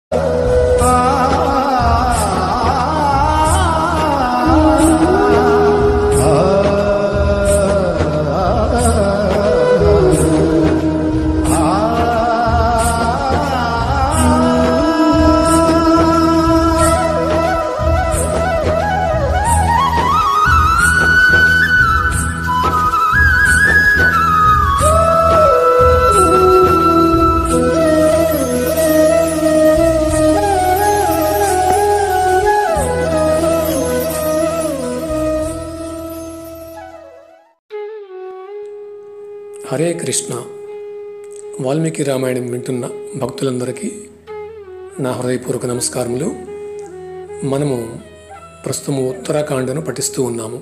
హరే కృష్ణ వాల్మీకి రామాయణం వింటున్న భక్తులందరికీ నా హృదయపూర్వక నమస్కారములు మనము ప్రస్తుతము ఉత్తరాఖండను పఠిస్తూ ఉన్నాము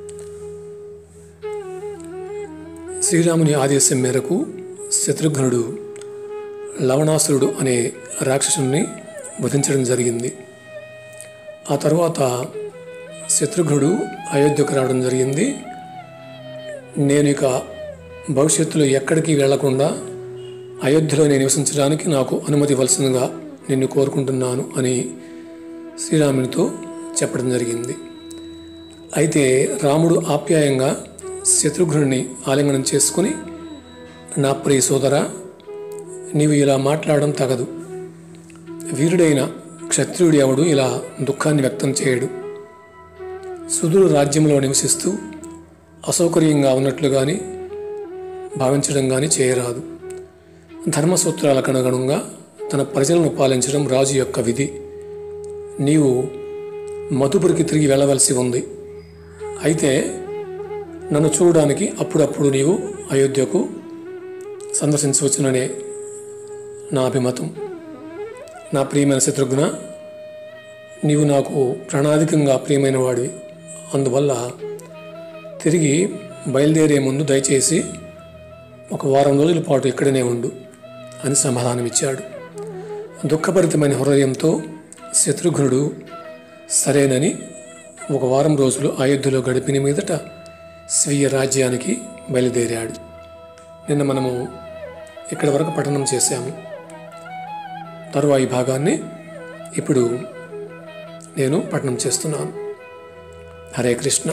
శ్రీరాముని ఆదేశం మేరకు శత్రుఘ్నుడు లవణాసురుడు అనే రాక్షసుని వధించడం జరిగింది ఆ తర్వాత శత్రుఘ్నుడు అయోధ్యకు రావడం జరిగింది నేను ఇక భవిష్యత్తులో ఎక్కడికి వెళ్లకుండా అయోధ్యలో నేను నివసించడానికి నాకు అనుమతి ఇవ్వాల్సిందిగా నిన్ను కోరుకుంటున్నాను అని శ్రీరామునితో చెప్పడం జరిగింది అయితే రాముడు ఆప్యాయంగా శత్రుఘ్నుడిని ఆలింగనం చేసుకుని నా ప్రియ సోదర నీవు ఇలా మాట్లాడడం తగదు వీరుడైన క్షత్రియుడు ఎవడు ఇలా దుఃఖాన్ని వ్యక్తం చేయడు సుదూర రాజ్యంలో నివసిస్తూ అసౌకర్యంగా ఉన్నట్లు కానీ భావించడం కానీ చేయరాదు ధర్మసూత్రాలకు అనుగుణంగా తన ప్రజలను పాలించడం రాజు యొక్క విధి నీవు మధుపురికి తిరిగి వెళ్ళవలసి ఉంది అయితే నన్ను చూడడానికి అప్పుడప్పుడు నీవు అయోధ్యకు సందర్శించవచ్చుననే నా అభిమతం నా ప్రియమైన శత్రుఘ్న నీవు నాకు ప్రణాధికంగా ప్రియమైన వాడివి అందువల్ల తిరిగి బయలుదేరే ముందు దయచేసి ఒక వారం రోజుల పాటు ఇక్కడనే ఉండు అని సమాధానమిచ్చాడు దుఃఖభరితమైన హృదయంతో శత్రుఘ్నుడు సరేనని ఒక వారం రోజులు అయోధ్యలో గడిపిన మీదట స్వీయ రాజ్యానికి బయలుదేరాడు నిన్న మనము ఇక్కడి వరకు పఠనం చేశాము తరువాయి భాగాన్ని ఇప్పుడు నేను పఠనం చేస్తున్నాను హరే కృష్ణ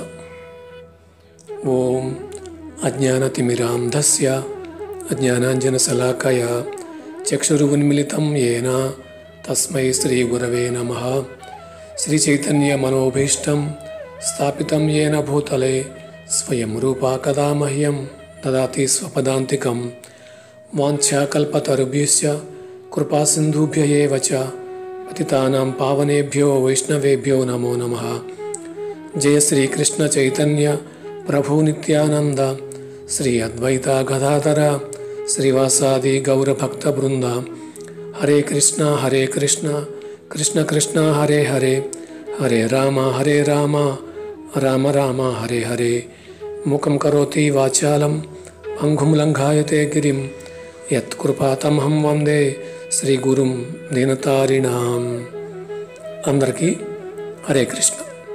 ఓం అజ్ఞానతిమిరాంధస్య అజ్ఞానాంజనశలాకయ చక్షురున్మిళితం ఏన తస్మై శ్రీగురవే నమ శ్రీచైతన్యమనోభీష్టం స్థాపితం ఏన భూతలే స్వయం రూపా కదా మహ్యం దదాతి స్వపదాంతికం వాంఛాకల్పతరుభ్యశ్చ కృపాసింధుభ్య ఏవ చ పతితానాం పావనేభ్యో వైష్ణవేభ్యో నమో నమః జయ శ్రీకృష్ణ చైతన్య ప్రభు నిత్యానంద శ్రీ అద్వైత గదాధర శ్రీవాసాది గౌరభక్త బృంద హరే కృష్ణ హరే కృష్ణ కృష్ణ కృష్ణ హరే హరే హరే రామ హరే రామ రామ రామ హరే హరే ముఖం కరోతి వాచాలం అంఘుం లంఘాయతే గిరిం యత్కృపాతమహం వందే శ్రీ గురుం దీనతారిణాం అందరికీ హరే కృష్ణ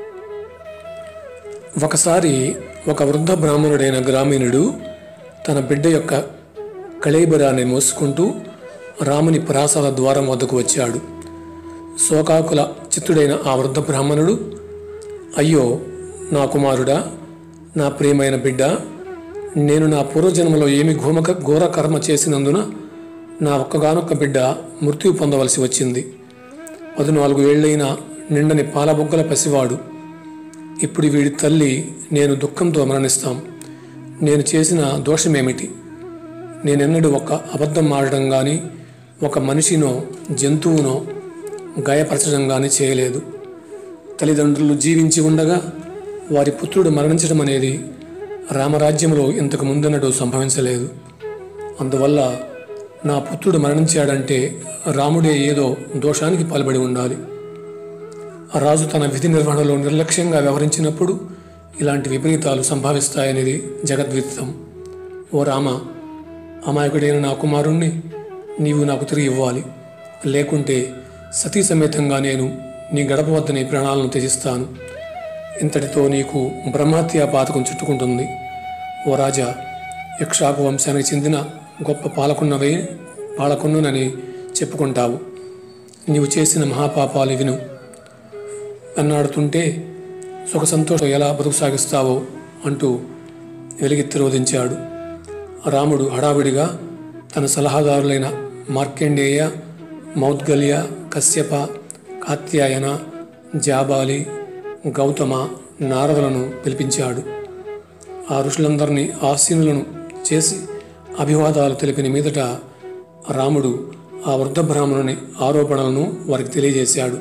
ఒకసారి ఒక వృద్ధ బ్రాహ్మణుడైన గ్రామీణుడు తన బిడ్డ యొక్క కళేబరాన్ని మోసుకుంటూ రాముని ప్రాసాద ద్వారం వద్దకు వచ్చాడు శోకాకుల చిత్తుడైన ఆ వృద్ధ బ్రాహ్మణుడు అయ్యో నా కుమారుడా నా ప్రియమైన బిడ్డ నేను నా పూర్వజన్మలో ఏమి ఘోమక ఘోర కర్మ చేసినందున నా ఒక్కగానొక్క బిడ్డ మృత్యు పొందవలసి వచ్చింది పద్నాలుగు ఏళ్ళైన నిండని పాలబొగ్గల పసివాడు ఇప్పుడు వీడి తల్లి నేను దుఃఖంతో మరణిస్తాం నేను చేసిన దోషమేమిటి నేనెన్నడూ ఒక అబద్ధం ఆడడం కానీ ఒక మనిషినో జంతువునో గాయపరచడం కానీ చేయలేదు తల్లిదండ్రులు జీవించి ఉండగా వారి పుత్రుడు మరణించడం అనేది రామరాజ్యంలో ఇంతకు ముందన్నట్టు సంభవించలేదు అందువల్ల నా పుత్రుడు మరణించాడంటే రాముడే ఏదో దోషానికి పాల్పడి ఉండాలి ఆ రాజు తన విధి నిర్వహణలో నిర్లక్ష్యంగా వ్యవహరించినప్పుడు ఇలాంటి విపరీతాలు సంభవిస్తాయనేది జగద్విదితం ఓ రామ అమాయకుడైన నా కుమారుణ్ణి నీవు నాకు తిరిగి ఇవ్వాలి లేకుంటే సతీ సమేతంగా నేను నీ గడప వద్ద నీ ప్రాణాలను త్యజిస్తాను ఇంతటితో నీకు బ్రహ్మహత్యా పాతకం చుట్టుకుంటుంది ఓ రాజా యక్షాకు వంశానికి చెందిన గొప్ప పాలకున్నవై పాలకున్ననని చెప్పుకుంటావు నీవు చేసిన మహాపాపాలు విను అన్నాడుతుంటే సుఖ సంతోషం ఎలా బతుకు సాగిస్తావో అంటూ వెలిగెత్తి రోధించాడు రాముడు హడావిడిగా తన సలహాదారులైన మార్కండేయ మౌద్గల్య కశ్యప కాత్యాయన జాబాలి గౌతమ నారదులను పిలిపించాడు ఆ ఋషులందరినీ ఆసీనులను చేసి అభివాదాలు తెలిపిన మీదట రాముడు ఆ వృద్ధ బ్రాహ్మణుని ఆరోపణలను వారికి తెలియజేశాడు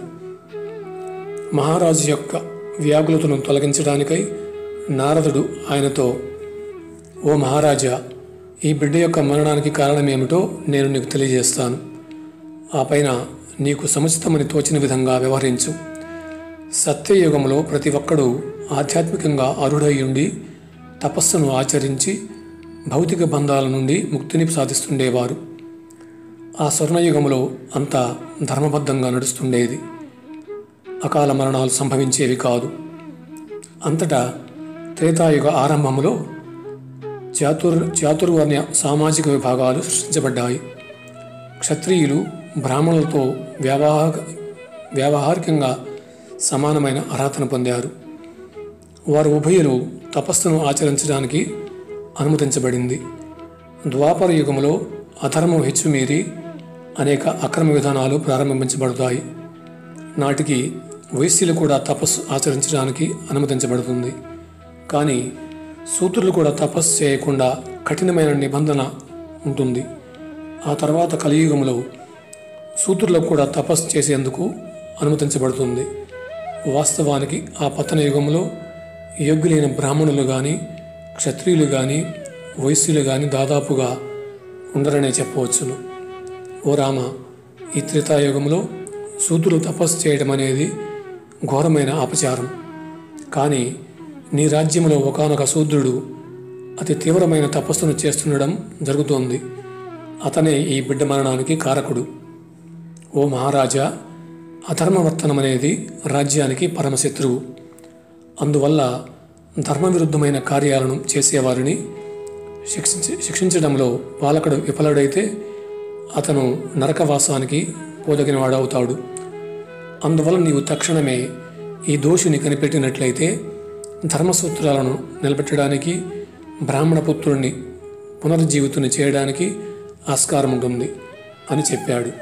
మహారాజు యొక్క వ్యాకులతను తొలగించడానికై నారదుడు ఆయనతో ఓ మహారాజా ఈ బిడ్డ యొక్క మరణానికి కారణమేమిటో నేను నీకు తెలియజేస్తాను ఆ పైన నీకు సముచితమని తోచిన విధంగా వ్యవహరించు సత్యయుగంలో ప్రతి ఒక్కడూ ఆధ్యాత్మికంగా అర్హుడై ఉండి తపస్సును ఆచరించి భౌతిక బంధాల నుండి ముక్తిని సాధిస్తుండేవారు ఆ స్వర్ణయుగంలో అంతా ధర్మబద్ధంగా నడుస్తుండేది అకాల మరణాలు సంభవించేవి కాదు అంతటా త్రేతాయుగ ఆరంభంలో చాతుర్ చాతుర్వర్ణ్య సామాజిక విభాగాలు సృష్టించబడ్డాయి క్షత్రియులు బ్రాహ్మణులతో వ్యావహారిక వ్యావహారికంగా సమానమైన అర్హతను పొందారు వారు ఉభయులు తపస్సును ఆచరించడానికి అనుమతించబడింది ద్వాపర యుగంలో అధర్మం హెచ్చుమీరి అనేక అక్రమ విధానాలు ప్రారంభించబడతాయి నాటికి వైశ్యులు కూడా తపస్సు ఆచరించడానికి అనుమతించబడుతుంది కానీ సూత్రులు కూడా తపస్సు చేయకుండా కఠినమైన నిబంధన ఉంటుంది ఆ తర్వాత కలియుగంలో సూత్రులకు కూడా తపస్సు చేసేందుకు అనుమతించబడుతుంది వాస్తవానికి ఆ పతన యుగంలో యోగ్యులైన బ్రాహ్మణులు కానీ క్షత్రియులు కానీ వైశ్యులు కానీ దాదాపుగా ఉండరనే చెప్పవచ్చును ఓ రామ ఈ త్రేతాయుగంలో శూద్రులు తపస్సు చేయడం అనేది ఘోరమైన అపచారం కానీ నీ రాజ్యంలో ఒకనొక శూద్రుడు అతి తీవ్రమైన తపస్సును చేస్తుండడం జరుగుతోంది అతనే ఈ బిడ్డ మరణానికి కారకుడు ఓ మహారాజా అధర్మవర్తనం అనేది రాజ్యానికి పరమశత్రువు అందువల్ల ధర్మవిరుద్ధమైన కార్యాలను చేసేవారిని శిక్షించి శిక్షించడంలో పాలకుడు విఫలుడైతే అతను నరకవాసానికి పోదగినవాడవుతాడు అందువల్ల నీవు తక్షణమే ఈ దోషిని కనిపెట్టినట్లయితే ధర్మసూత్రాలను నిలబెట్టడానికి బ్రాహ్మణ పుత్రుణ్ణి పునరుజ్జీవితుని చేయడానికి ఆస్కారం ఉంటుంది అని చెప్పాడు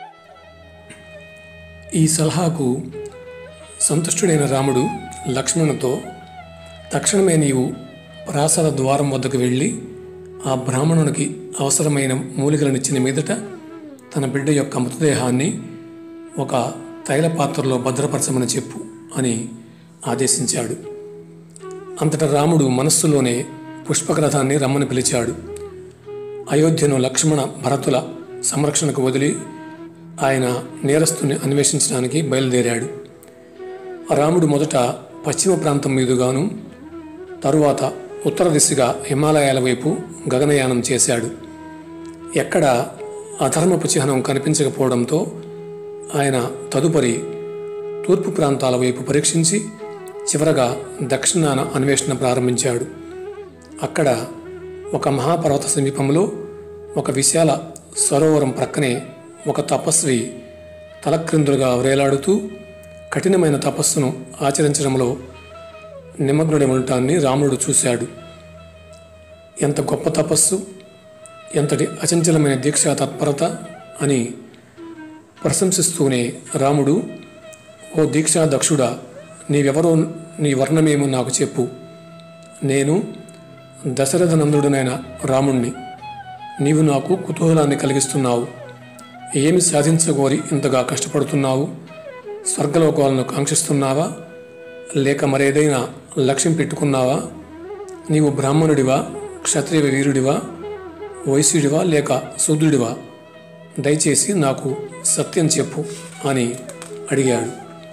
ఈ సలహాకు సంతుష్టుడైన రాముడు లక్ష్మణుతో తక్షణమే నీవు ప్రాసాద ద్వారం వద్దకు వెళ్ళి ఆ బ్రాహ్మణునికి అవసరమైన మూలికలనిచ్చిన మీదట తన బిడ్డ యొక్క మృతదేహాన్ని ఒక తైల పాత్రలో భద్రపరచమని చెప్పు అని ఆదేశించాడు అంతటా రాముడు మనస్సులోనే పుష్పక రథాన్ని రమ్మని పిలిచాడు అయోధ్యను లక్ష్మణ భరతుల సంరక్షణకు వదిలి ఆయన నేరస్తుని అన్వేషించడానికి బయలుదేరాడు రాముడు మొదట పశ్చిమ ప్రాంతం మీదుగాను తరువాత ఉత్తర దిశగా హిమాలయాల వైపు గగనయానం చేశాడు ఎక్కడ అధర్మపు చిహ్నం కనిపించకపోవడంతో ఆయన తదుపరి తూర్పు ప్రాంతాల వైపు పరీక్షించి చివరగా దక్షిణాన అన్వేషణ ప్రారంభించాడు అక్కడ ఒక మహాపర్వత సమీపంలో ఒక విశాల సరోవరం ప్రక్కనే ఒక తపస్వి తలక్రిందులుగా వ్రేలాడుతూ కఠినమైన తపస్సును ఆచరించడంలో నిమగ్నుడై ఉండటాన్ని రాముడు చూశాడు ఎంత గొప్ప తపస్సు ఎంతటి అచంచలమైన దీక్షా తత్పరత అని ప్రశంసిస్తూనే రాముడు ఓ దీక్షా దక్షుడా నీవెవరో నీ వర్ణమేమో నాకు చెప్పు నేను దశరథ నందుడునైన రాముణ్ణి నీవు నాకు కుతూహలాన్ని కలిగిస్తున్నావు ఏమి సాధించగోరి ఇంతగా కష్టపడుతున్నావు స్వర్గలోకాలను కాంక్షిస్తున్నావా లేక మరేదైనా లక్ష్యం పెట్టుకున్నావా నీవు బ్రాహ్మణుడివా క్షత్రియ వీరుడివా వైశ్యుడివా లేక శూద్రుడివా దయచేసి నాకు సత్యం చెప్పు అని అడిగాడు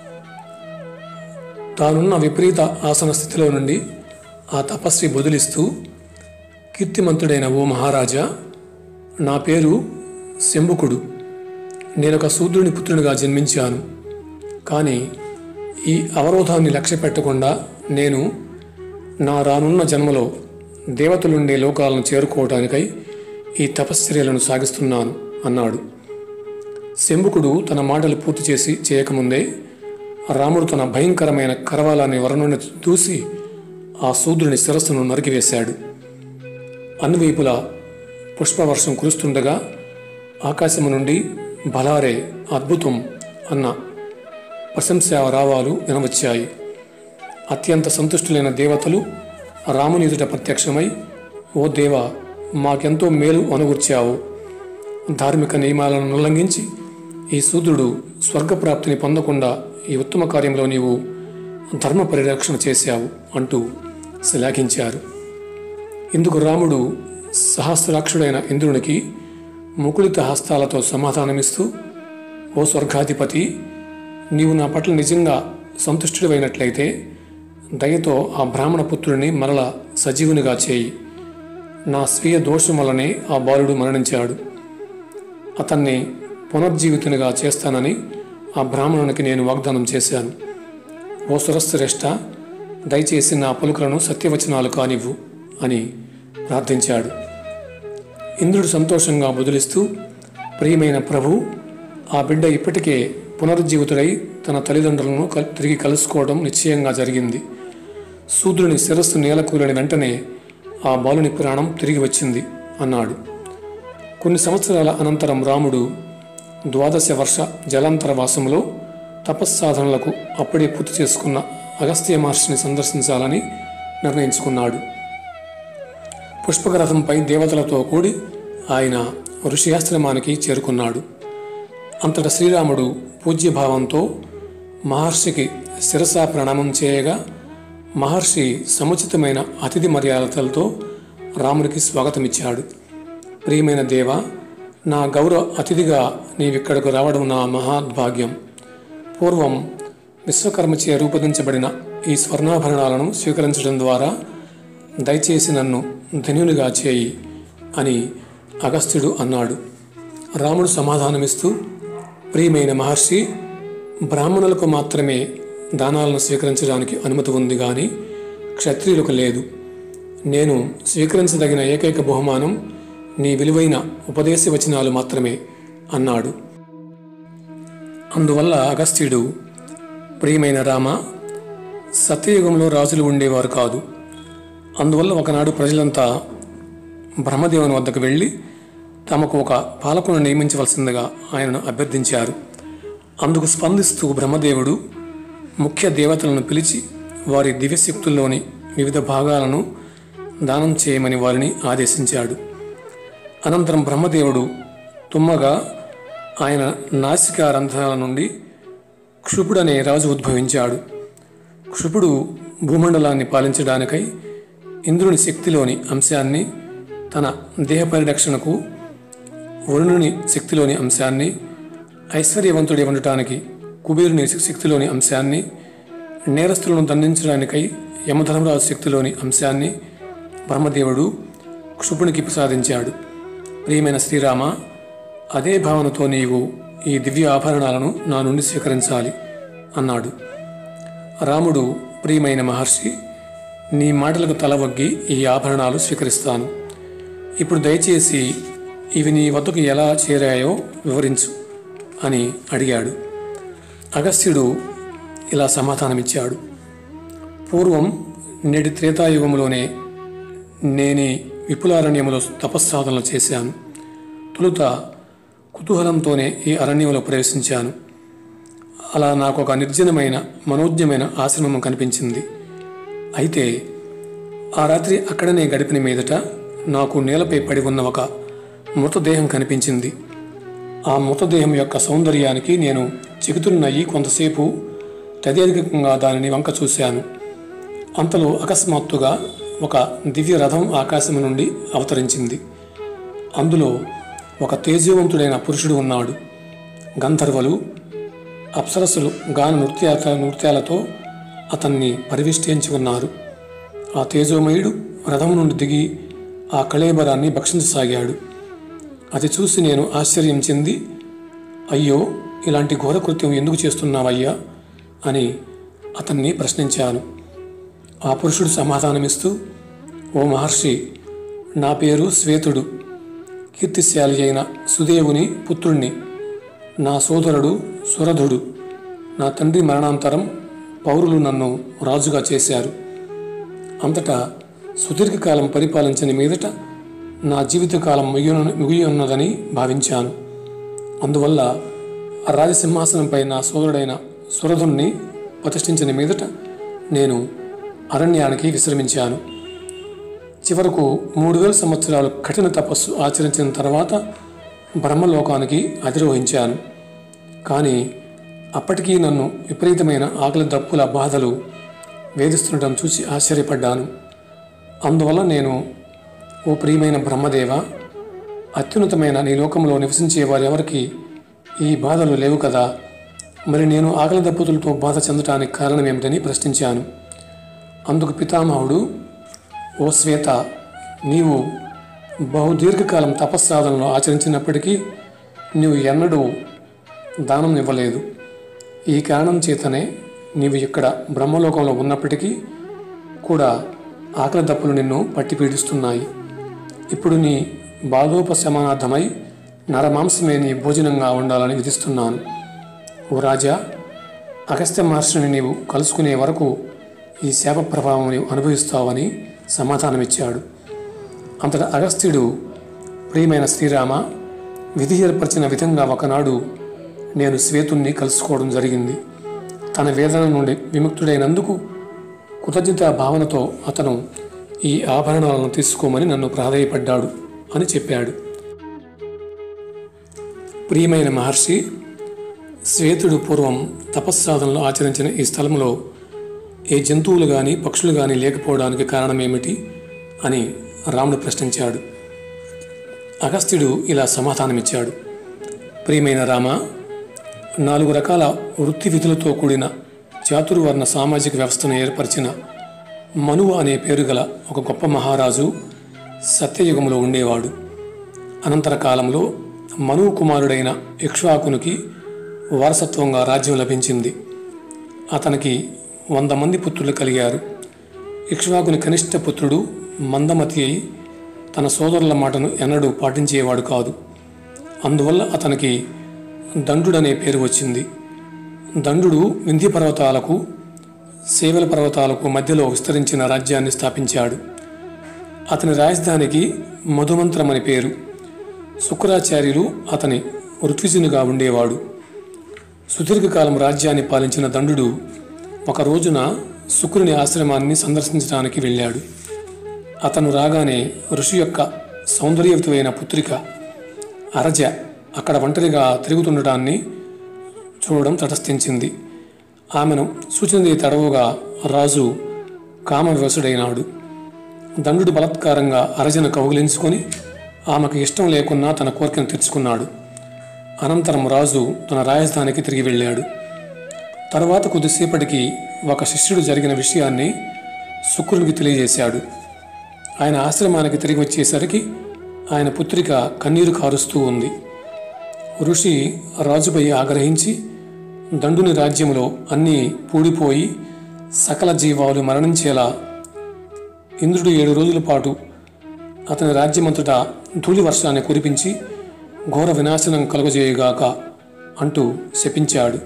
తానున్న విపరీత ఆసన స్థితిలో నుండి ఆ తపస్వి బదులిస్తూ కీర్తిమంతుడైన ఓ మహారాజా నా పేరు శంభుకుడు నేనొక శూద్రుని పుత్రునిగా జన్మించాను కానీ ఈ అవరోధాన్ని లక్ష్య పెట్టకుండా నేను నా రానున్న జన్మలో దేవతలుండే లోకాలను చేరుకోవడానికై ఈ తపశ్చర్యలను సాగిస్తున్నాను అన్నాడు శంభుకుడు తన మాటలు పూర్తి చేసి చేయకముందే రాముడు తన భయంకరమైన కరవాలాన్ని వర్ణుని దూసి ఆ శూద్రుని శిరస్సును నరికివేశాడు అన్ని వైపులా పుష్పవర్షం కురుస్తుండగా ఆకాశము నుండి బలారే అద్భుతం అన్న ప్రశంసా రావాలు వినవచ్చాయి అత్యంత సంతుష్టులైన దేవతలు రాముని ఎదుట ప్రత్యక్షమై ఓ దేవా మాకెంతో మేలు అనుగుర్చావు ధార్మిక నియమాలను ఉల్లంఘించి ఈ శూద్రుడు స్వర్గప్రాప్తిని పొందకుండా ఈ ఉత్తమ కార్యంలో నీవు ధర్మ పరిరక్షణ చేశావు అంటూ శ్లాఘించారు ఇందుకు రాముడు సహస్రాక్షుడైన ఇంద్రునికి ముకుళిత హస్తాలతో సమాధానమిస్తూ ఓ స్వర్గాధిపతి నీవు నా పట్ల నిజంగా సంతుష్టుడైనట్లయితే దయతో ఆ బ్రాహ్మణ పుత్రుడిని మరల సజీవునిగా చేయి నా స్వీయ దోషం వల్లనే ఆ బాలుడు మరణించాడు అతన్ని పునర్జీవితునిగా చేస్తానని ఆ బ్రాహ్మణునికి నేను వాగ్దానం చేశాను ఓ సురశ్రేష్ఠ దయచేసి నా పలుకులను సత్యవచనాలు కానివ్వు అని ప్రార్థించాడు ఇంద్రుడు సంతోషంగా బదులిస్తూ ప్రియమైన ప్రభు ఆ బిడ్డ ఇప్పటికే పునరుజ్జీవితుడై తన తల్లిదండ్రులను కల్- తిరిగి కలుసుకోవడం నిశ్చయంగా జరిగింది శూద్రుని శిరస్సు నేలకూలిన వెంటనే ఆ బాలుని ప్రాణం తిరిగి వచ్చింది అన్నాడు కొన్ని సంవత్సరాల అనంతరం రాముడు ద్వాదశ వర్ష జలాంతర వాసంలో తపస్సాధనలకు అప్పుడే పూర్తి చేసుకున్న అగస్త్య మహర్షిని సందర్శించాలని నిర్ణయించుకున్నాడు పుష్పకరథంపై దేవతలతో కూడి ఆయన ఋషియాశ్రమానికి చేరుకున్నాడు అంతట శ్రీరాముడు పూజ్యభావంతో మహర్షికి శిరసా ప్రణామం చేయగా మహర్షి సముచితమైన అతిథి మర్యాదలతో రామునికి స్వాగతమిచ్చాడు ప్రియమైన దేవ నా గౌరవ అతిథిగా నీవిక్కడకు రావడం నా మహాద్భాగ్యం పూర్వం విశ్వకర్మచే రూపొందించబడిన ఈ స్వర్ణాభరణాలను స్వీకరించడం ద్వారా దయచేసి నన్ను ధన్యునిగా చేయి అని అగస్త్యుడు అన్నాడు రాముడు సమాధానమిస్తూ ప్రియమైన మహర్షి బ్రాహ్మణులకు మాత్రమే దానాలను స్వీకరించడానికి అనుమతి ఉంది కానీ క్షత్రియులకు లేదు నేను స్వీకరించదగిన ఏకైక బహుమానం నీ విలువైన ఉపదేశ వచనాలు మాత్రమే అన్నాడు అందువల్ల అగస్త్యుడు ప్రియమైన రామ సత్యయుగంలో రాజులు ఉండేవారు కాదు అందువల్ల ఒకనాడు ప్రజలంతా బ్రహ్మదేవుని వద్దకు వెళ్ళి తమకు ఒక పాలకును నియమించవలసిందిగా ఆయనను అభ్యర్థించారు అందుకు స్పందిస్తూ బ్రహ్మదేవుడు ముఖ్య దేవతలను పిలిచి వారి దివ్యశక్తుల్లోని వివిధ భాగాలను దానం చేయమని వారిని ఆదేశించాడు అనంతరం బ్రహ్మదేవుడు తుమ్మగా ఆయన నాసికా రంధ్రాల నుండి క్షుపుడనే రాజు ఉద్భవించాడు క్షుపుడు భూమండలాన్ని పాలించడానికై ఇంద్రుని శక్తిలోని అంశాన్ని తన దేహ పరిరక్షణకు వరుణుని శక్తిలోని అంశాన్ని ఐశ్వర్యవంతుడి ఉండటానికి కుబేరుని శక్తిలోని అంశాన్ని నేరస్తులను దండించడానికై యమధర్మరాజు శక్తిలోని అంశాన్ని బ్రహ్మదేవుడు క్షుపునికి ప్రసాదించాడు ప్రియమైన శ్రీరామ అదే భావనతో నీవు ఈ దివ్య ఆభరణాలను నా నుండి స్వీకరించాలి అన్నాడు రాముడు ప్రియమైన మహర్షి నీ మాటలకు తల వగ్గి ఈ ఆభరణాలు స్వీకరిస్తాను ఇప్పుడు దయచేసి ఇవి నీ వద్దకు ఎలా చేరాయో వివరించు అని అడిగాడు అగస్త్యుడు ఇలా సమాధానమిచ్చాడు పూర్వం నేటి త్రేతాయుగంలోనే నేనే విపులారణ్యములో తపస్సాధనలు చేశాను తొలుత కుతూహలంతోనే ఈ అరణ్యంలో ప్రవేశించాను అలా నాకు ఒక నిర్జనమైన మనోజ్ఞమైన ఆశ్రమం కనిపించింది అయితే ఆ రాత్రి అక్కడనే గడిపిన మీదట నాకు నేలపై పడి ఉన్న ఒక మృతదేహం కనిపించింది ఆ మృతదేహం యొక్క సౌందర్యానికి నేను చిగుతున్నయ్యి కొంతసేపు తదేధికంగా దానిని వంక చూశాను అంతలో అకస్మాత్తుగా ఒక దివ్య రథం ఆకాశం నుండి అవతరించింది అందులో ఒక తేజవంతుడైన పురుషుడు ఉన్నాడు గంధర్వలు అప్సరస్సులు గాన నృత్యాల నృత్యాలతో అతన్ని పరివిష్టించి ఉన్నారు ఆ తేజోమయుడు రథం నుండి దిగి ఆ కళేబరాన్ని భక్షించసాగాడు అది చూసి నేను ఆశ్చర్యం చెంది అయ్యో ఇలాంటి ఘోర కృత్యం ఎందుకు చేస్తున్నావయ్యా అని అతన్ని ప్రశ్నించాను ఆ పురుషుడు సమాధానమిస్తూ ఓ మహర్షి నా పేరు శ్వేతుడు కీర్తిశాలి అయిన సుదేవుని పుత్రుణ్ణి నా సోదరుడు సురధుడు నా తండ్రి మరణాంతరం పౌరులు నన్ను రాజుగా చేశారు అంతటా సుదీర్ఘకాలం పరిపాలించిన మీదట నా జీవితకాలం ముగియ ముగియున్నదని భావించాను అందువల్ల ఆ రాజసింహాసనంపై నా సోదరుడైన సురధుణ్ణి ప్రతిష్ఠించిన మీదట నేను అరణ్యానికి విశ్రమించాను చివరకు మూడు వేల సంవత్సరాలు కఠిన తపస్సు ఆచరించిన తర్వాత బ్రహ్మలోకానికి అధిరోహించాను కానీ అప్పటికీ నన్ను విపరీతమైన ఆకలి దప్పుల బాధలు వేధిస్తుండటం చూసి ఆశ్చర్యపడ్డాను అందువల్ల నేను ఓ ప్రియమైన బ్రహ్మదేవ అత్యున్నతమైన నీ లోకంలో నివసించే వారెవరికి ఈ బాధలు లేవు కదా మరి నేను ఆకలి దప్పుతులతో బాధ చెందటానికి కారణం ఏమిటని ప్రశ్నించాను అందుకు పితామహుడు ఓ శ్వేత నీవు బహుదీర్ఘకాలం తపస్సాధనలు ఆచరించినప్పటికీ నీవు ఎన్నడూ దానం ఇవ్వలేదు ఈ కారణం చేతనే నీవు ఇక్కడ బ్రహ్మలోకంలో ఉన్నప్పటికీ కూడా ఆకలి దప్పులు నిన్ను పట్టి పీడిస్తున్నాయి ఇప్పుడు నీ బాధోపశమనార్థమై నరమాంసమే నీ భోజనంగా ఉండాలని విధిస్తున్నాను ఓ రాజా అగస్త్య మహర్షిని నీవు కలుసుకునే వరకు ఈ శాప ప్రభావం నీవు అనుభవిస్తావని సమాధానమిచ్చాడు అంతటా అగస్త్యుడు ప్రియమైన శ్రీరామ విధి ఏర్పరిచిన విధంగా ఒకనాడు నేను శ్వేతుణ్ణి కలుసుకోవడం జరిగింది తన వేదన నుండి విముక్తుడైనందుకు కృతజ్ఞతా భావనతో అతను ఈ ఆభరణాలను తీసుకోమని నన్ను ప్రాధేయపడ్డాడు అని చెప్పాడు ప్రియమైన మహర్షి శ్వేతుడు పూర్వం తపస్సాధనలు ఆచరించిన ఈ స్థలంలో ఏ జంతువులు కానీ పక్షులు కానీ లేకపోవడానికి కారణం ఏమిటి అని రాముడు ప్రశ్నించాడు అగస్త్యుడు ఇలా సమాధానమిచ్చాడు ప్రియమైన రామ నాలుగు రకాల వృత్తి విధులతో కూడిన చాతుర్వర్ణ సామాజిక వ్యవస్థను ఏర్పరిచిన మనువు అనే పేరు గల ఒక గొప్ప మహారాజు సత్యయుగంలో ఉండేవాడు అనంతర కాలంలో మనువు కుమారుడైన ఇక్ష్వాకునికి వారసత్వంగా రాజ్యం లభించింది అతనికి వంద మంది పుత్రులు కలిగారు ఇక్ష్వాకుని కనిష్ట పుత్రుడు మందమతి అయి తన సోదరుల మాటను ఎన్నడూ పాటించేవాడు కాదు అందువల్ల అతనికి దండుడనే పేరు వచ్చింది దండుడు వింధ్య పర్వతాలకు సేవల పర్వతాలకు మధ్యలో విస్తరించిన రాజ్యాన్ని స్థాపించాడు అతని రాజధానికి మధుమంత్రం అని పేరు శుక్రాచార్యులు అతని ఋత్విజునిగా ఉండేవాడు సుదీర్ఘకాలం రాజ్యాన్ని పాలించిన దండుడు ఒక రోజున శుక్రుని ఆశ్రమాన్ని సందర్శించడానికి వెళ్ళాడు అతను రాగానే ఋషి యొక్క సౌందర్యవతమైన పుత్రిక అరజ అక్కడ ఒంటరిగా తిరుగుతుండటాన్ని చూడడం తటస్థించింది ఆమెను సూచనది తడవుగా రాజు కామవివసుడైనాడు దండుడు బలత్కారంగా అరజను కౌగిలించుకొని ఆమెకు ఇష్టం లేకున్నా తన కోరికను తెచ్చుకున్నాడు అనంతరం రాజు తన రాజధానికి తిరిగి వెళ్ళాడు తర్వాత కొద్దిసేపటికి ఒక శిష్యుడు జరిగిన విషయాన్ని శుక్రునికి తెలియజేశాడు ఆయన ఆశ్రమానికి తిరిగి వచ్చేసరికి ఆయన పుత్రిక కన్నీరు కారుస్తూ ఉంది ఋషి రాజుపై ఆగ్రహించి దండుని రాజ్యంలో అన్నీ పూడిపోయి సకల జీవాలు మరణించేలా ఇంద్రుడు ఏడు రోజుల పాటు అతని రాజ్యమంతటా ధూళి వర్షాన్ని కురిపించి ఘోర వినాశనం కలుగజేయుగాక అంటూ శపించాడు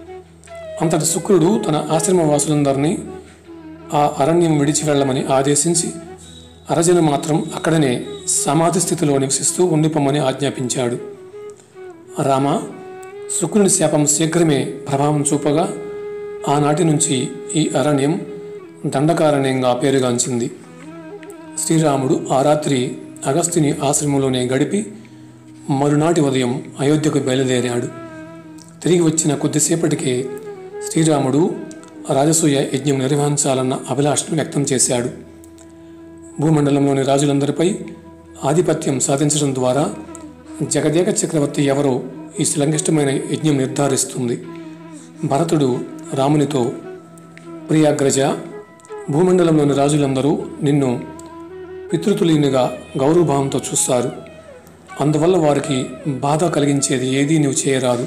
అంతటి శుక్రుడు తన ఆశ్రమవాసులందరినీ ఆ అరణ్యం విడిచి వెళ్ళమని ఆదేశించి అరజను మాత్రం అక్కడనే సమాధి స్థితిలో నివసిస్తూ ఉండిపోమని ఆజ్ఞాపించాడు రామ శుక్రుని శాపం శీఘ్రమే ప్రభావం చూపగా ఆనాటి నుంచి ఈ అరణ్యం దండకారణ్యంగా పేరుగాంచింది శ్రీరాముడు ఆ రాత్రి అగస్త్యుని ఆశ్రమంలోనే గడిపి మరునాటి ఉదయం అయోధ్యకు బయలుదేరాడు తిరిగి వచ్చిన కొద్దిసేపటికే శ్రీరాముడు రాజసూయ యజ్ఞం నిర్వహించాలన్న అభిలాషను వ్యక్తం చేశాడు భూమండలంలోని రాజులందరిపై ఆధిపత్యం సాధించడం ద్వారా జగదేక చక్రవర్తి ఎవరో ఈ సంక్లిష్టమైన యజ్ఞం నిర్ధారిస్తుంది భరతుడు రామునితో ప్రియాగ్రజ భూమండలంలోని రాజులందరూ నిన్ను పితృతులీనిగా గౌరవభావంతో చూస్తారు అందువల్ల వారికి బాధ కలిగించేది ఏదీ నువ్వు చేయరాదు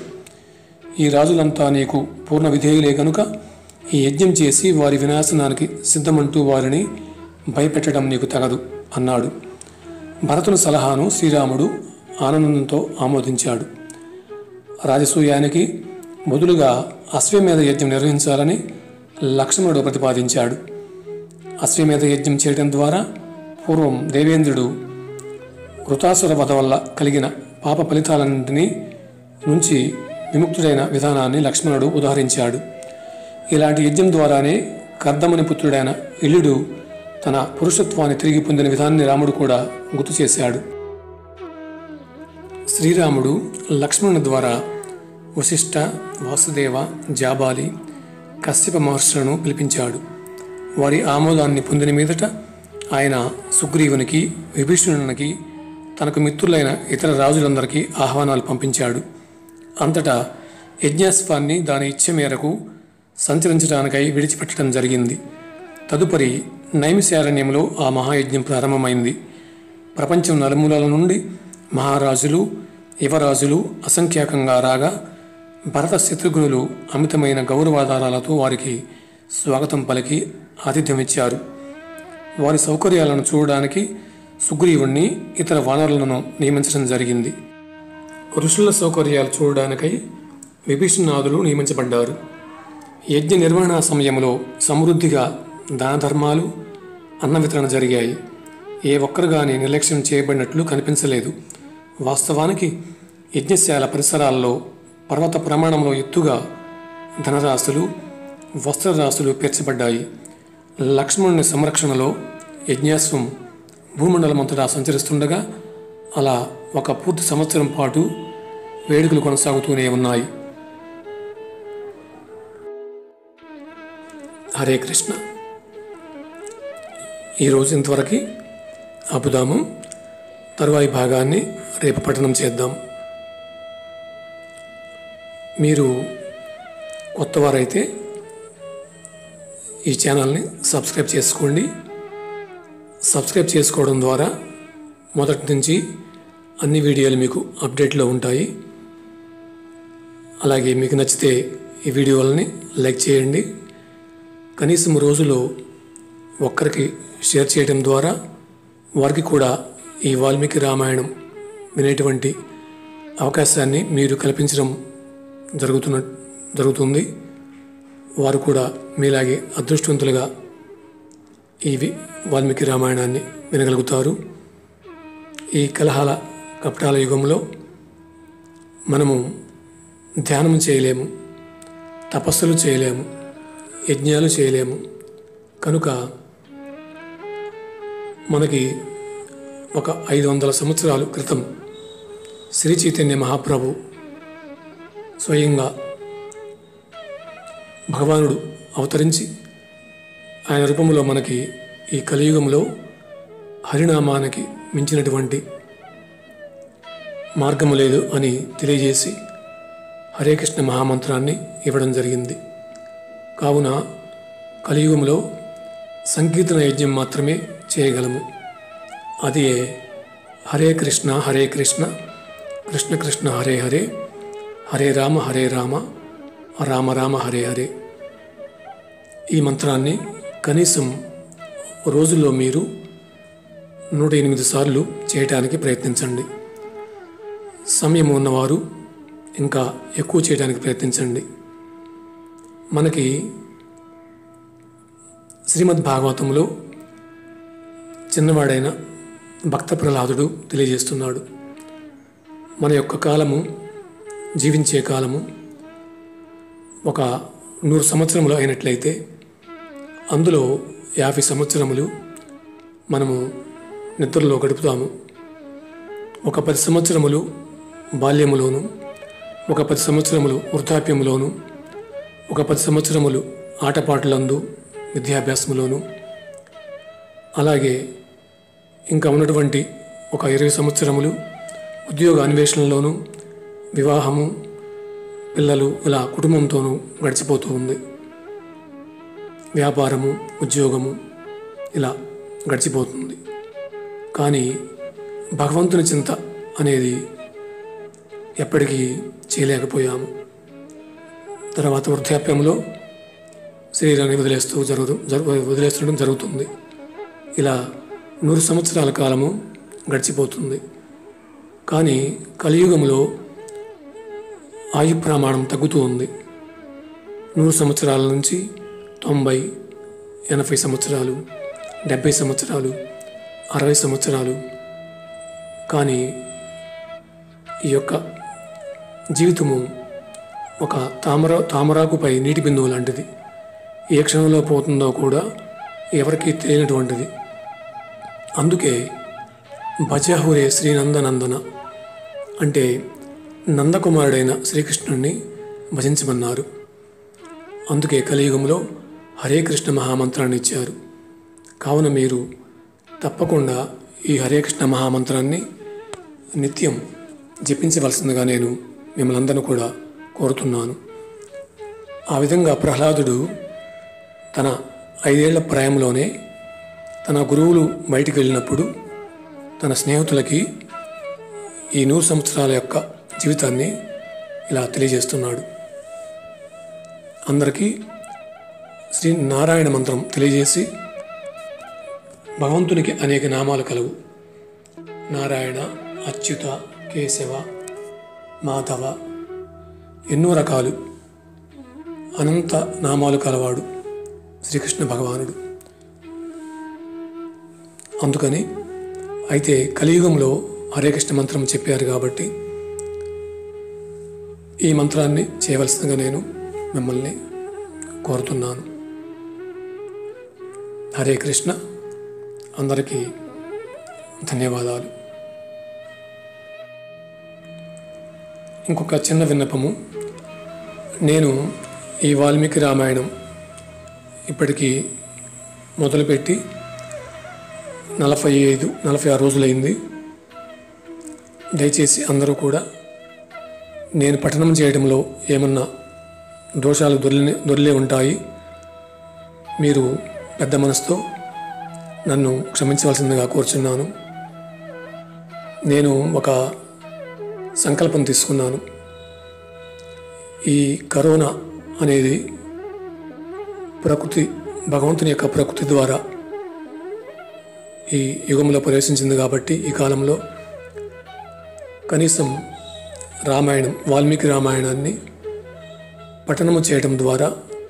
ఈ రాజులంతా నీకు పూర్ణ విధేయులే కనుక ఈ యజ్ఞం చేసి వారి వినాశనానికి సిద్ధమంటూ వారిని భయపెట్టడం నీకు తగదు అన్నాడు భరతుని సలహాను శ్రీరాముడు ఆనందంతో ఆమోదించాడు రాజసూయానికి బదులుగా అశ్వమేధ యజ్ఞం నిర్వహించాలని లక్ష్మణుడు ప్రతిపాదించాడు అశ్వమేధ యజ్ఞం చేయడం ద్వారా పూర్వం దేవేంద్రుడు వృతాసుర వధ వల్ల కలిగిన పాప ఫలితాలన్నింటినీ నుంచి విముక్తుడైన విధానాన్ని లక్ష్మణుడు ఉదాహరించాడు ఇలాంటి యజ్ఞం ద్వారానే కర్దముని పుత్రుడైన ఇల్లుడు తన పురుషత్వాన్ని తిరిగి పొందిన విధానాన్ని రాముడు కూడా గుర్తు చేశాడు శ్రీరాముడు లక్ష్మణుని ద్వారా వశిష్ఠ వాసుదేవ జాబాలి కశ్యప మహర్షులను పిలిపించాడు వారి ఆమోదాన్ని పొందిన మీదట ఆయన సుగ్రీవునికి విభీషణునికి తనకు మిత్రులైన ఇతర రాజులందరికీ ఆహ్వానాలు పంపించాడు అంతటా యజ్ఞాస్వాన్ని దాని ఇచ్చ మేరకు సంచరించడానికై విడిచిపెట్టడం జరిగింది తదుపరి నైమిశారణ్యంలో ఆ మహాయజ్ఞం ప్రారంభమైంది ప్రపంచం నలుమూలల నుండి మహారాజులు యువరాజులు అసంఖ్యాకంగా రాగా భరత శత్రుఘ్నులు అమితమైన గౌరవాధారాలతో వారికి స్వాగతం పలికి ఆతిథ్యమిచ్చారు వారి సౌకర్యాలను చూడడానికి సుగ్రీవుణ్ణి ఇతర వానరులను నియమించడం జరిగింది ఋషుల సౌకర్యాలు చూడడానికై విభీషణాదులు నియమించబడ్డారు యజ్ఞ నిర్వహణ సమయంలో సమృద్ధిగా దాన ధర్మాలు అన్న వితరణ జరిగాయి ఏ ఒక్కరు కానీ నిర్లక్ష్యం చేయబడినట్లు కనిపించలేదు వాస్తవానికి యజ్ఞశాల పరిసరాల్లో పర్వత ప్రమాణంలో ఎత్తుగా ధనరాశులు వస్త్రరాశులు పేర్చబడ్డాయి లక్ష్మణుని సంరక్షణలో యజ్ఞాశ్వం భూమండలమంతటా సంచరిస్తుండగా అలా ఒక పూర్తి సంవత్సరం పాటు వేడుకలు కొనసాగుతూనే ఉన్నాయి హరే కృష్ణ ఈరోజు ఇంతవరకు ఆపుదాము తరువాయి భాగాన్ని రేపు పఠనం చేద్దాం మీరు కొత్తవారైతే ఈ ఛానల్ని సబ్స్క్రైబ్ చేసుకోండి సబ్స్క్రైబ్ చేసుకోవడం ద్వారా మొదటి నుంచి అన్ని వీడియోలు మీకు అప్డేట్లో ఉంటాయి అలాగే మీకు నచ్చితే ఈ వీడియోలని లైక్ చేయండి కనీసం రోజులో ఒక్కరికి షేర్ చేయడం ద్వారా వారికి కూడా ఈ వాల్మీకి రామాయణం వినేటువంటి అవకాశాన్ని మీరు కల్పించడం జరుగుతున్న జరుగుతుంది వారు కూడా మీలాగే అదృష్టవంతులుగా ఈ వి- వాల్మీకి రామాయణాన్ని వినగలుగుతారు ఈ కలహాల కపటాల యుగంలో మనము ధ్యానం చేయలేము తపస్సులు చేయలేము యజ్ఞాలు చేయలేము కనుక మనకి ఒక ఐదు వందల సంవత్సరాల క్రితం శ్రీ చైతన్య మహాప్రభు స్వయంగా భగవానుడు అవతరించి ఆయన రూపంలో మనకి ఈ కలియుగంలో హరినామానికి మించినటువంటి మార్గము లేదు అని తెలియజేసి హరే కృష్ణ మహామంత్రాన్ని ఇవ్వడం జరిగింది కావున కలియుగంలో సంకీర్తన యజ్ఞం మాత్రమే చేయగలము అది హరే కృష్ణ హరే కృష్ణ కృష్ణ కృష్ణ హరే హరే హరే రామ హరే రామ రామ రామ హరే హరే ఈ మంత్రాన్ని కనీసం రోజుల్లో మీరు నూట ఎనిమిది సార్లు చేయటానికి ప్రయత్నించండి సమయం ఉన్నవారు ఇంకా ఎక్కువ చేయడానికి ప్రయత్నించండి మనకి శ్రీమద్ భాగవతంలో చిన్నవాడైన భక్త ప్రహ్లాదుడు తెలియజేస్తున్నాడు మన యొక్క కాలము జీవించే కాలము ఒక నూరు సంవత్సరములు అయినట్లయితే అందులో యాభై సంవత్సరములు మనము నిద్రలో గడుపుతాము ఒక పది సంవత్సరములు బాల్యములోను ఒక పది సంవత్సరములు వృద్ధాప్యములోను ఒక పది సంవత్సరములు ఆటపాటలందు విద్యాభ్యాసములోను అలాగే ఇంకా ఉన్నటువంటి ఒక ఇరవై సంవత్సరములు ఉద్యోగ అన్వేషణలోను వివాహము పిల్లలు ఇలా కుటుంబంతోనూ గడిచిపోతూ ఉంది వ్యాపారము ఉద్యోగము ఇలా గడిచిపోతుంది కానీ భగవంతుని చింత అనేది ఎప్పటికీ చేయలేకపోయాము తర్వాత వృద్ధాప్యంలో శరీరాన్ని వదిలేస్తూ జరుగు జరు- వదిలేస్తుండడం జరుగుతుంది ఇలా నూరు సంవత్సరాల కాలము గడిచిపోతుంది కానీ కలియుగంలో ఆయు ప్రమాణం తగ్గుతూ ఉంది నూరు సంవత్సరాల నుంచి తొంభై ఎనభై సంవత్సరాలు డెబ్భై సంవత్సరాలు అరవై సంవత్సరాలు కానీ ఈ యొక్క జీవితము ఒక తామర తామరాకుపై నీటి బిందువు లాంటిది ఏ క్షణంలో పోతుందో కూడా ఎవరికీ తెలియనటువంటిది అందుకే భజహురే శ్రీనందనందన అంటే నందకుమారుడైన శ్రీకృష్ణుణ్ణి భజించమన్నారు అందుకే కలియుగంలో హరే కృష్ణ మహామంత్రాన్ని ఇచ్చారు కావున మీరు తప్పకుండా ఈ హరే కృష్ణ మహామంత్రాన్ని నిత్యం జపించవలసిందిగా నేను మిమ్మల్ని అందరిని కూడా కోరుతున్నాను ఆ విధంగా ప్రహ్లాదుడు తన ఐదేళ్ల ప్రాయంలోనే తన గురువులు బయటికి వెళ్ళినప్పుడు తన స్నేహితులకి ఈ నూరు సంవత్సరాల యొక్క జీవితాన్ని ఇలా తెలియజేస్తున్నాడు అందరికీ శ్రీ నారాయణ మంత్రం తెలియజేసి భగవంతునికి అనేక నామాలు కలవు నారాయణ అచ్యుత కేశవ మాధవ ఎన్నో రకాలు అనంత నామాలు కలవాడు శ్రీకృష్ణ భగవానుడు అందుకని అయితే కలియుగంలో హరే కృష్ణ మంత్రం చెప్పారు కాబట్టి ఈ మంత్రాన్ని చేయవలసిందిగా నేను మిమ్మల్ని కోరుతున్నాను హరే కృష్ణ అందరికీ ధన్యవాదాలు ఇంకొక చిన్న విన్నపము నేను ఈ వాల్మీకి రామాయణం ఇప్పటికీ మొదలుపెట్టి నలభై ఐదు నలభై ఆరు రోజులైంది దయచేసి అందరూ కూడా నేను పఠనం చేయడంలో ఏమన్నా దోషాలు దొర్లి దొర్లే ఉంటాయి మీరు పెద్ద మనసుతో నన్ను క్షమించవలసిందిగా కోరుచున్నాను నేను ఒక సంకల్పం తీసుకున్నాను ఈ కరోనా అనేది ప్రకృతి భగవంతుని యొక్క ప్రకృతి ద్వారా ఈ యుగంలో ప్రవేశించింది కాబట్టి ఈ కాలంలో కనీసం రామాయణం వాల్మీకి రామాయణాన్ని పఠనము చేయడం ద్వారా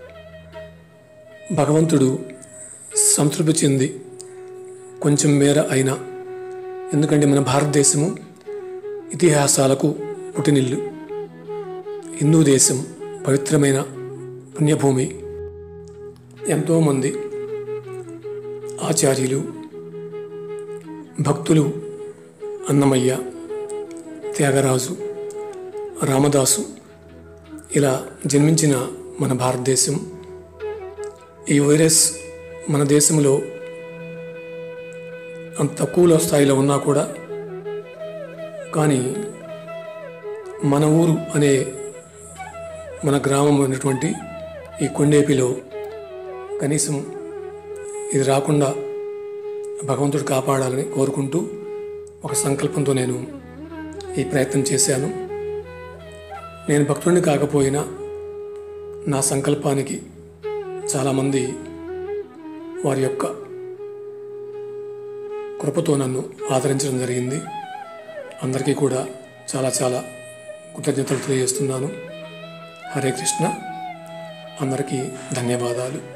భగవంతుడు సంతృప్తి చెంది కొంచెం మేర అయినా ఎందుకంటే మన భారతదేశము ఇతిహాసాలకు పుట్టినిల్లు హిందూ దేశం పవిత్రమైన పుణ్యభూమి ఎంతోమంది ఆచార్యులు భక్తులు అన్నమయ్య త్యాగరాజు రామదాసు ఇలా జన్మించిన మన భారతదేశం ఈ వైరస్ మన దేశంలో అంత తక్కువలో స్థాయిలో ఉన్నా కూడా కానీ మన ఊరు అనే మన గ్రామం ఉన్నటువంటి ఈ కొండేపిలో కనీసం ఇది రాకుండా భగవంతుడు కాపాడాలని కోరుకుంటూ ఒక సంకల్పంతో నేను ఈ ప్రయత్నం చేశాను నేను భక్తుడిని కాకపోయినా నా సంకల్పానికి చాలామంది వారి యొక్క కృపతో నన్ను ఆదరించడం జరిగింది అందరికీ కూడా చాలా చాలా కృతజ్ఞతలు తెలియజేస్తున్నాను హరే కృష్ణ అందరికీ ధన్యవాదాలు